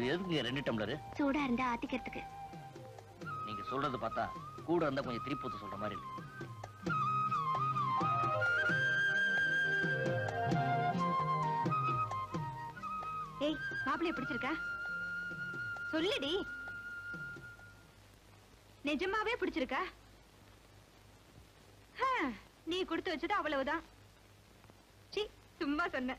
இது எதுக்குங்க ரெண்டு டம்ளரு சூடா இருந்தா ஆத்திக்கிறதுக்கு நீங்க சொல்றது பார்த்தா கூட இருந்தா கொஞ்சம் திருப்பூத்து சொல்ற மாதிரி இருக்கு ஏய் மாப்பிளைய பிடிச்சிருக்கா சொல்லுடி நிஜமாவே பிடிச்சிருக்கா ஹ, நீ கொடுத்து வச்சது அவ்வளவுதான் சி சும்மா சொன்ன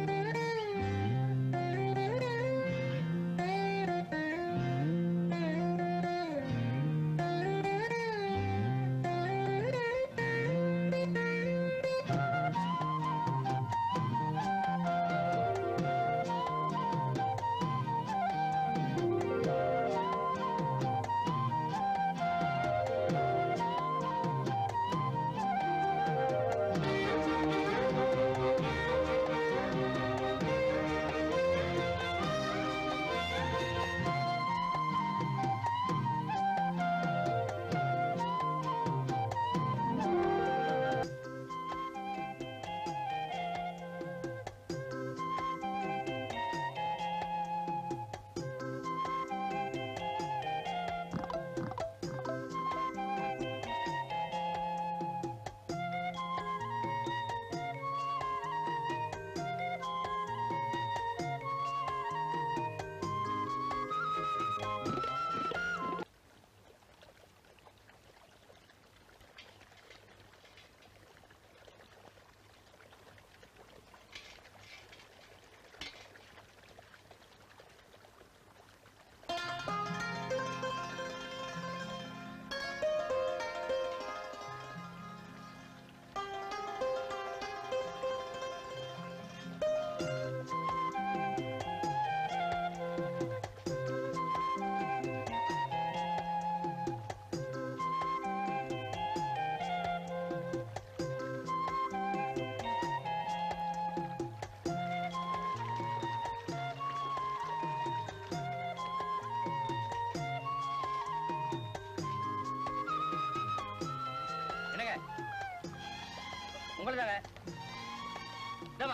என்னங்க உங்களுக்கு தாங்க இந்தாம்மா.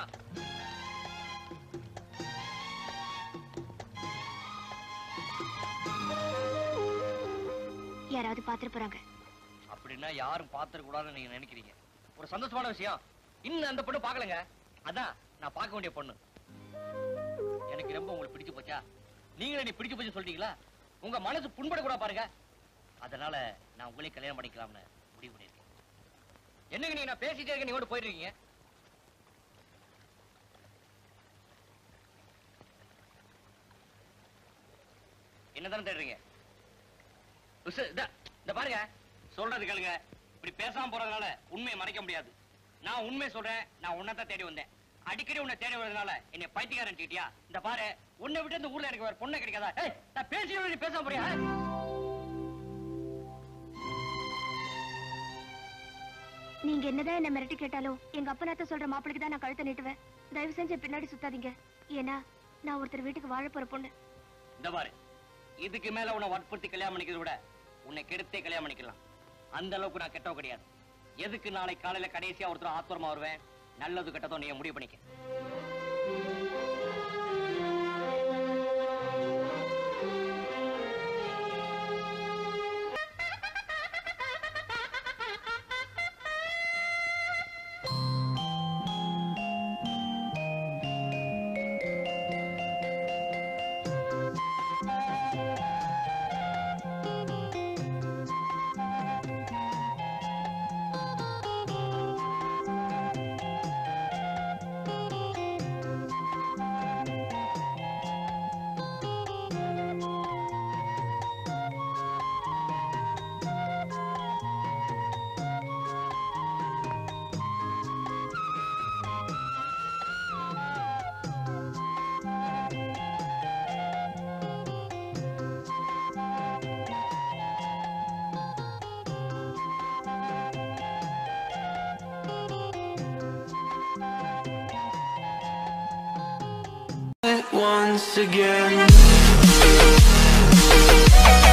யாராவது பாத்துட்டு போறாங்க அப்படின்னா யாரும் பாத்துற கூடாதுன்னு நீங்க நினைக்கிறீங்க ஒரு சந்தோஷமான விஷயம் இன்னும் அந்த பொண்ணு பார்க்கலங்க அதான் நான் பார்க்க வேண்டிய பொண்ணு எனக்கு ரொம்ப உங்களுக்கு பிடிச்சு போச்சா நீங்களே நீ பிடிச்சு போச்சு சொல்றீங்களா உங்க மனசு புண்பட கூட பாருங்க அதனால நான் உங்களே கல்யாணம் பண்ணிக்கலாம்னு முடிவு பண்ணிருக்கேன் என்னங்க நீங்க நான் பேசிட்டே இருக்க நீங்க போயிடுறீங்க என்னதானே தேடுறீங்க உஸ், இதா, இந்த பாருங்க சொல்றது கேளுங்க இப்படி பேசாம போறதுனால உண்மையை மறைக்க முடியாது நான் உண்மை சொல்றேன் நான் உன்னதான் தேடி வந்தேன் அடிக்கடி உன்னை தேடி வரதுனால என்னை பைத்தியக்காரன் சீட்டியா இந்த பாரு உன்னை விட்டு இந்த ஊர்ல எனக்கு வேற பொண்ணு கிடைக்காதா ஏய் நான் பேசி நீ பேசாம போறியா நீங்க என்னதான் என்ன மிரட்டி கேட்டாலும் எங்க அப்பனாத்த சொல்ற மாப்பிளைக்கு தான் நான் கழுத்தை நீட்டுவேன் தயவு செஞ்சு பின்னாடி சுத்தாதீங்க ஏன்னா நான் ஒருத்தர் வீட்டுக்கு வாழ போற பொண்ணு இந்த பாரு இதுக்கு மேல உன்னை வற்புறுத்தி கல்யாணம் பண்ணிக்கிறத விட உன்னை கெடுத்தே கல்யாணம் பண்ணிக்கலாம் அந்த அளவுக்கு நான் கெட்டவ கிடையாது எதுக்கு நாளை காலையில கடைசியா ஒருத்தர் ஆத்திரமா வருவேன் நல்லது கெட்டதோ நீ முடிவு பண்ணிக்க once again